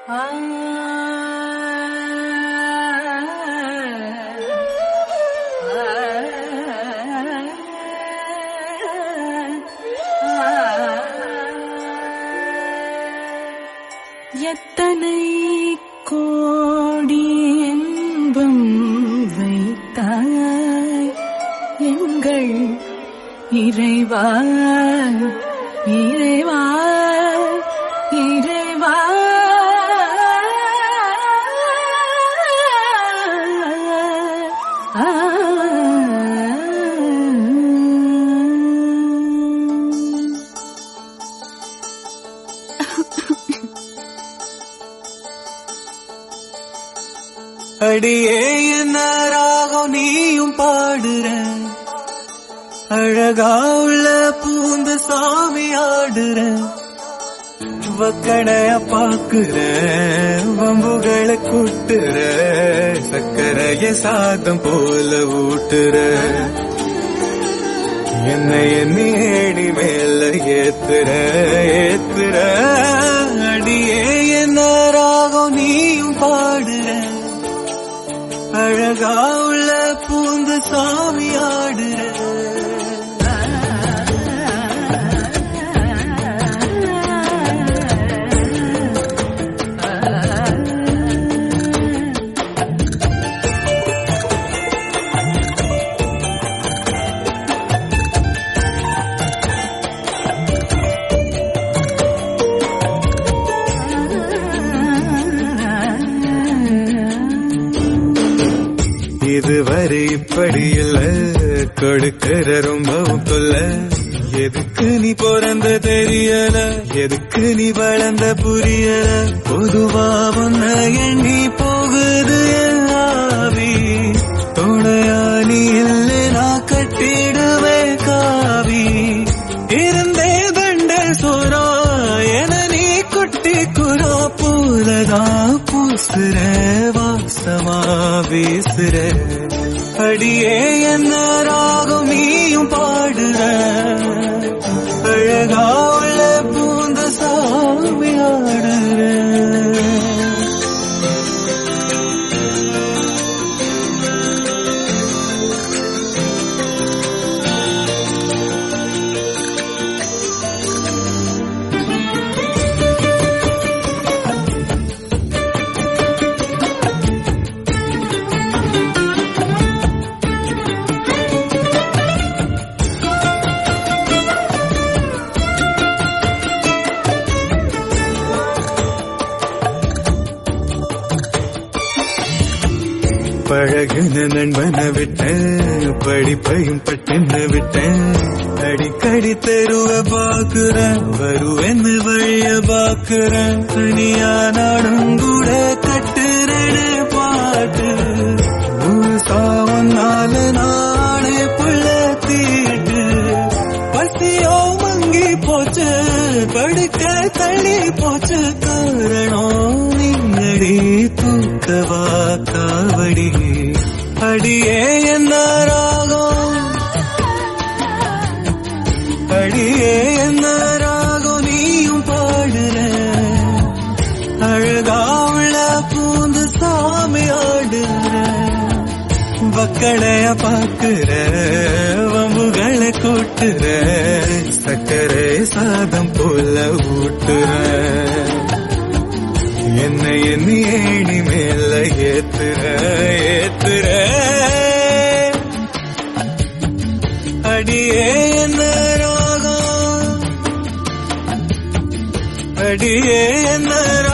எத்தனை கோடி இன்பம் வைத்தாய் எங்கள் இறைவா இறைவா இறைவா ஆ அடியே என்ன ராகம் நீயும் பாடுற அழகா உள்ள பூந்து சாமி ஆடுற வக்கடைய பாக்குற வம்புகளை கூட்டுற சக்கரைய சாதம் போல ஊட்டுற என்னை எண்ணி ஏடி மேல ஏத்துற ஏத்துற அடியே என்ன ராகம் நீயும் பாடுற அழகா உள்ள பூந்து சாமி ஆடுற இதுவரை இப்படி இல்ல கொடுக்கிற ரொம்பவும் கொல்ல எதுக்கு நீ பிறந்த தெரியல எதுக்கு நீ வளர்ந்த புரியல பொதுவா ஒன்ன எண்ணி போகுது எல்லாவி துணையா நீ இல்ல நான் கட்டிடுவே காவி இருந்தே தண்ட சோரா என நீ குட்டி குரா போலதா பூசுற வாசமா வீசுற அடியே என்ன ராகம் நீயும் பாடுற அழகா உள்ள பூந்த சாமி ஆடுற பழகுன நண்பனை விட்டேன் படிப்பையும் பட்டுன்னு விட்டேன் அடிக்கடி தெருவ பாக்குறேன் வருவேன்னு வழிய பாக்குறேன் தனியா நாடும் கூட கட்டுறேன்னு பாட்டு முழுசா ஒன்னால நானே புள்ள தீட்டு பசியோ மங்கி போச்சு படுக்க தள்ளி போச்சு காரணம் நீங்கடி தூக்கவா காவடி அடியே என்ன ராகம் அடியே என்ன ராகம் நீயும் பாடுற அழகா உள்ள பூந்து சாமி ஆடுற வக்கடைய பாக்குற வம்புகளை கூட்டுற சக்கரை சாதம் போல ஊட்டுற என்னை எண்ணி ஏணி மேல ஏத்துற ஏத்துற அடியே என்ன ராகம் அடியே என்ன